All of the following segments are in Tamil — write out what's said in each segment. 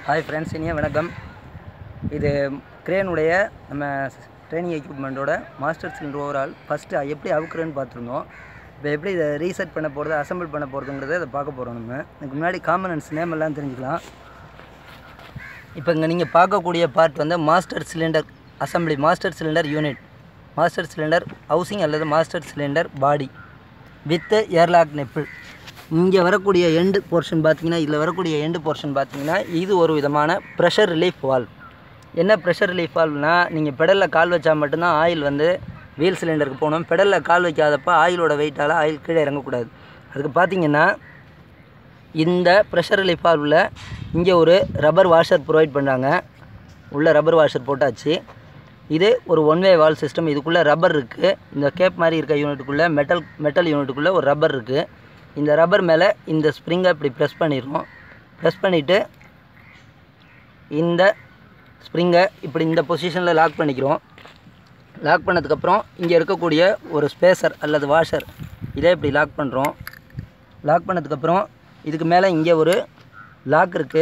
ஹாய் ஃப்ரெண்ட்ஸ் இனிய வணக்கம் இது கிரேனுடைய நம்ம ட்ரைனிங் எக்யூப்மெண்ட்டோட மாஸ்டர் சிலிண்டர் ஓவரால் ஃபஸ்ட்டு எப்படி அவுக்குறேன்னு பார்த்துருந்தோம் இப்போ எப்படி இதை ரீசெட் பண்ண போகிறது அசெம்பிள் பண்ண போகிறதுங்கிறத இதை பார்க்க போகிறோம் நம்ம இதுக்கு முன்னாடி காம்பனன்ஸ் நேம் எல்லாம் தெரிஞ்சுக்கலாம் இப்போ இங்கே நீங்கள் பார்க்கக்கூடிய பார்ட் வந்து master cylinder assembly master cylinder unit master cylinder housing அல்லது master cylinder body with airlock nipple இங்கே வரக்கூடிய எண்டு போர்ஷன் பார்த்தீங்கன்னா இதில் வரக்கூடிய எண்டு போர்ஷன் பார்த்தீங்கன்னா இது ஒரு விதமான ப்ரெஷர் ரிலீஃப் வால்வ் என்ன ப்ரெஷர் ரிலீஃப் வால்வ்னா நீங்கள் பெடலில் கால் வச்சா மட்டும்தான் ஆயில் வந்து வீல் சிலிண்டருக்கு போகணும் பெடலில் கால் வைக்காதப்ப ஆயிலோட வெயிட்டால் ஆயில் கீழே இறங்கக்கூடாது அதுக்கு பார்த்தீங்கன்னா இந்த ப்ரெஷர் ரிலீஃப் வால்வில் இங்கே ஒரு ரப்பர் வாஷர் ப்ரொவைட் பண்ணுறாங்க உள்ள ரப்பர் வாஷர் போட்டாச்சு இது ஒரு ஒன் வே வால் சிஸ்டம் இதுக்குள்ளே ரப்பர் இருக்குது இந்த கேப் மாதிரி இருக்க யூனிட்டுக்குள்ளே மெட்டல் மெட்டல் யூனிட்டுக்குள்ளே ஒரு ரப்பர் இருக்குது இந்த ரப்பர் மேலே இந்த ஸ்ப்ரிங்கை இப்படி ப்ரெஸ் பண்ணிடுறோம் ப்ரெஸ் பண்ணிவிட்டு இந்த ஸ்ப்ரிங்கை இப்படி இந்த பொசிஷனில் லாக் பண்ணிக்கிறோம் லாக் பண்ணதுக்கப்புறம் இங்கே இருக்கக்கூடிய ஒரு ஸ்பேசர் அல்லது வாஷர் இதே இப்படி லாக் பண்ணுறோம் லாக் பண்ணதுக்கப்புறம் இதுக்கு மேலே இங்கே ஒரு லாக் இருக்குது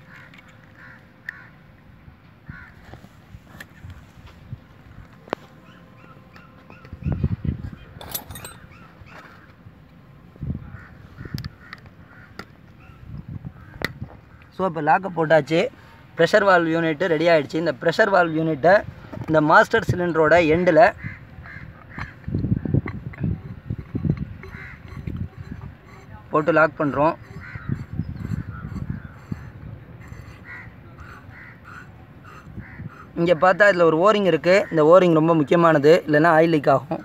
ஸோ இப்போ லாக்கை போட்டாச்சு ப்ரெஷர் வால்வ் யூனிட்டு ரெடி ஆகிடுச்சு இந்த ப்ரெஷர் வால்வ் யூனிட்டை இந்த மாஸ்டர் சிலிண்டரோட எண்டில் போட்டு லாக் பண்ணுறோம் இங்கே பார்த்தா இதில் ஒரு ஓரிங் இருக்குது இந்த ஓரிங் ரொம்ப முக்கியமானது இல்லைன்னா ஆயில் லீக் ஆகும்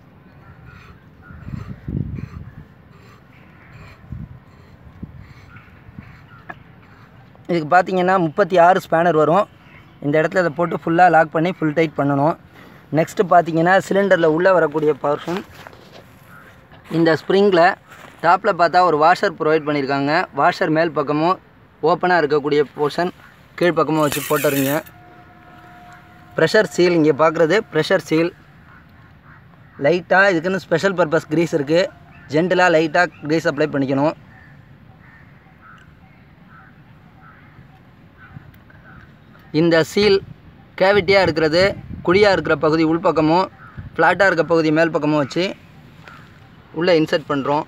இதுக்கு பார்த்தீங்கன்னா முப்பத்தி ஆறு ஸ்பேனர் வரும் இந்த இடத்துல இதை போட்டு ஃபுல்லாக லாக் பண்ணி ஃபுல் டைட் பண்ணணும் நெக்ஸ்ட்டு பார்த்தீங்கன்னா சிலிண்டரில் உள்ளே வரக்கூடிய பர்ஷன் இந்த ஸ்ப்ரிங்கில் டாப்பில் பார்த்தா ஒரு வாஷர் ப்ரொவைட் பண்ணியிருக்காங்க வாஷர் மேல் பக்கமும் ஓப்பனாக இருக்கக்கூடிய போர்ஷன் கீழ் பக்கமும் வச்சு போட்டுருங்க ப்ரெஷர் சீல் இங்கே பார்க்குறது ப்ரெஷர் சீல் லைட்டாக இதுக்குன்னு ஸ்பெஷல் பர்பஸ் க்ரீஸ் இருக்குது ஜென்டலாக லைட்டாக க்ரீஸ் அப்ளை பண்ணிக்கணும் இந்த சீல் கேவிட்டியாக இருக்கிறது குழியாக இருக்கிற பகுதி உள்பக்கமும் ஃப்ளாட்டாக இருக்க பகுதி மேல் பக்கமும் வச்சு உள்ளே இன்சர்ட் பண்ணுறோம்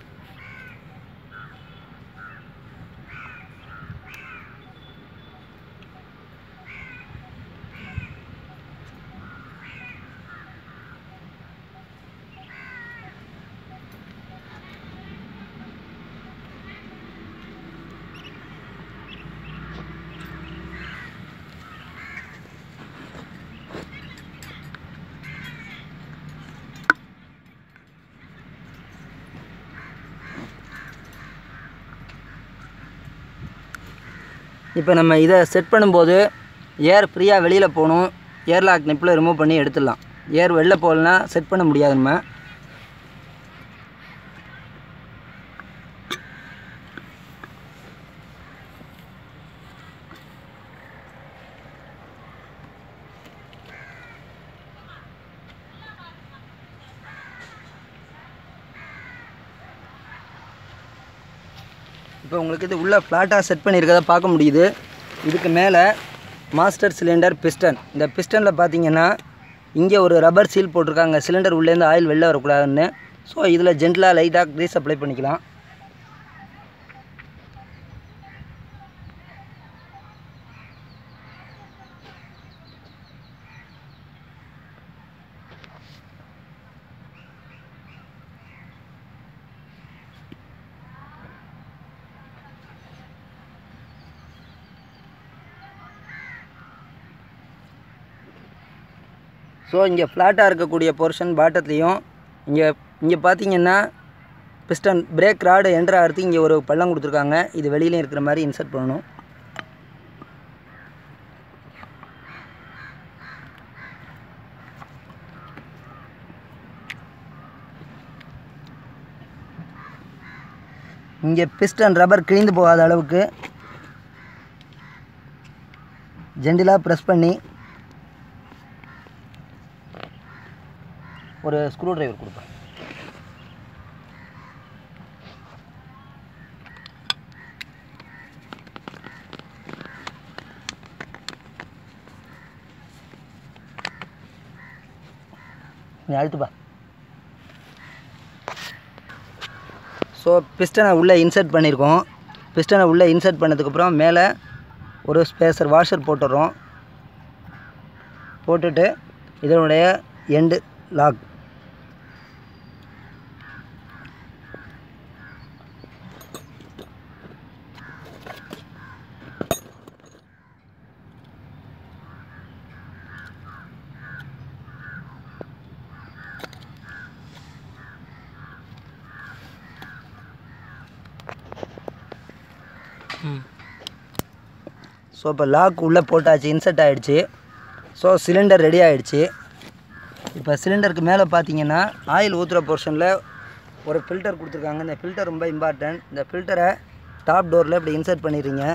இப்போ நம்ம இதை செட் பண்ணும்போது ஏர் ஃப்ரீயாக வெளியில் போகணும் ஏர் லாக் நெப்பில் ரிமூவ் பண்ணி எடுத்துடலாம் ஏர் வெளில போகலன்னா செட் பண்ண முடியாது நம்ம இப்போ உங்களுக்கு இது உள்ளே ஃப்ளாட்டாக செட் பண்ணியிருக்கத பார்க்க முடியுது இதுக்கு மேலே மாஸ்டர் சிலிண்டர் பிஸ்டன் இந்த பிஸ்டனில் பார்த்தீங்கன்னா இங்கே ஒரு ரப்பர் சீல் போட்டிருக்காங்க சிலிண்டர் உள்ளேருந்து ஆயில் வெளில வரக்கூடாதுன்னு ஸோ இதில் ஜென்டலாக லைட்டாக க்ரீஸ் அப்ளை பண்ணிக்கலாம் ஸோ இங்கே ஃப்ளாட்டாக இருக்கக்கூடிய போர்ஷன் பாட்டத்துலேயும் இங்கே இங்கே பார்த்தீங்கன்னா பிஸ்டன் பிரேக் ராடு என்ட்ரு ஆகிறது இங்கே ஒரு பள்ளம் கொடுத்துருக்காங்க இது வெளியிலையும் இருக்கிற மாதிரி இன்சர்ட் பண்ணணும் இங்கே பிஸ்டன் ரப்பர் கிழிந்து போகாத அளவுக்கு ஜென்டிலாக ப்ரெஸ் பண்ணி ஒரு ஸ்க்ரூ டிரைவர் கொடுப்பேன் நீ அழுத்துப்பா ஸோ பிஸ்டனை உள்ளே இன்சர்ட் பண்ணியிருக்கோம் பிஸ்டனை உள்ளே இன்சர்ட் பண்ணதுக்கப்புறம் மேலே ஒரு ஸ்பேசர் வாஷர் போட்டுடுறோம் போட்டுட்டு இதனுடைய எண்டு லாக் ஸோ இப்போ லாக் உள்ளே போட்டாச்சு இன்சர்ட் ஆகிடுச்சு ஸோ சிலிண்டர் ரெடி ஆகிடுச்சு இப்போ சிலிண்டருக்கு மேலே பார்த்தீங்கன்னா ஆயில் ஊற்றுற போர்ஷனில் ஒரு ஃபில்டர் கொடுத்துருக்காங்க இந்த ஃபில்டர் ரொம்ப இம்பார்ட்டன்ட் இந்த ஃபில்டரை டாப் டோரில் இப்படி இன்சர்ட் பண்ணிடுறீங்க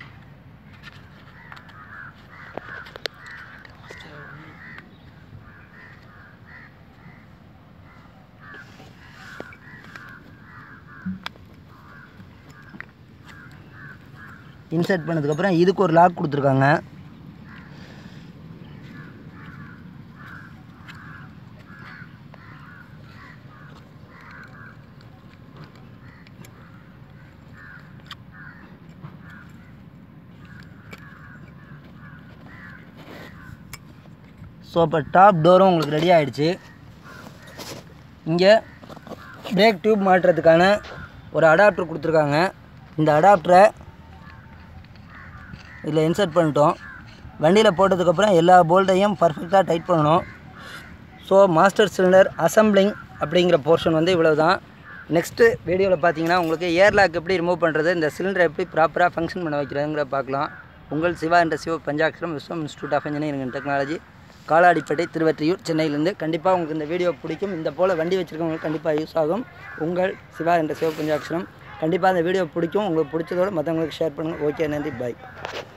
இன்சர்ட் பண்ணதுக்கப்புறம் இதுக்கு ஒரு லாக் கொடுத்துருக்காங்க ஸோ இப்போ டாப் டோரும் உங்களுக்கு ரெடி ஆகிடுச்சு இங்கே பிரேக் டியூப் மாட்டுறதுக்கான ஒரு அடாப்டர் கொடுத்துருக்காங்க இந்த அடாப்டரை இதில் இன்சர்ட் பண்ணிட்டோம் வண்டியில் போட்டதுக்கப்புறம் எல்லா போல்ட்டையும் பர்ஃபெக்டாக டைட் பண்ணணும் ஸோ மாஸ்டர் சிலிண்டர் அசம்பிளிங் அப்படிங்கிற போர்ஷன் வந்து இவ்வளோ தான் நெக்ஸ்ட்டு வீடியோவில் பார்த்தீங்கன்னா உங்களுக்கு ஏர்லாக் எப்படி ரிமூவ் பண்ணுறது இந்த சிலிண்டரை எப்படி ப்ராப்பராக ஃபங்க்ஷன் பண்ண வைக்கிறதுங்கிற பார்க்கலாம் உங்கள் சிவா என்ற Siva Panchatcharam Viswam institute of engineering and technology Kaladipettai Thiruvottiyur சென்னையிலேருந்து கண்டிப்பாக உங்களுக்கு இந்த வீடியோ பிடிக்கும் இந்த போல் வண்டி வச்சுருக்கவங்களுக்கு கண்டிப்பாக யூஸ் ஆகும் உங்கள் சிவா என்ற சிவ பஞ்சாட்சரம் கண்டிப்பாக இந்த வீடியோ பிடிக்கும் உங்களுக்கு பிடிச்சதோடு மற்றவங்களுக்கு ஷேர் பண்ணுங்கள் ஓகே நன்றி பாய்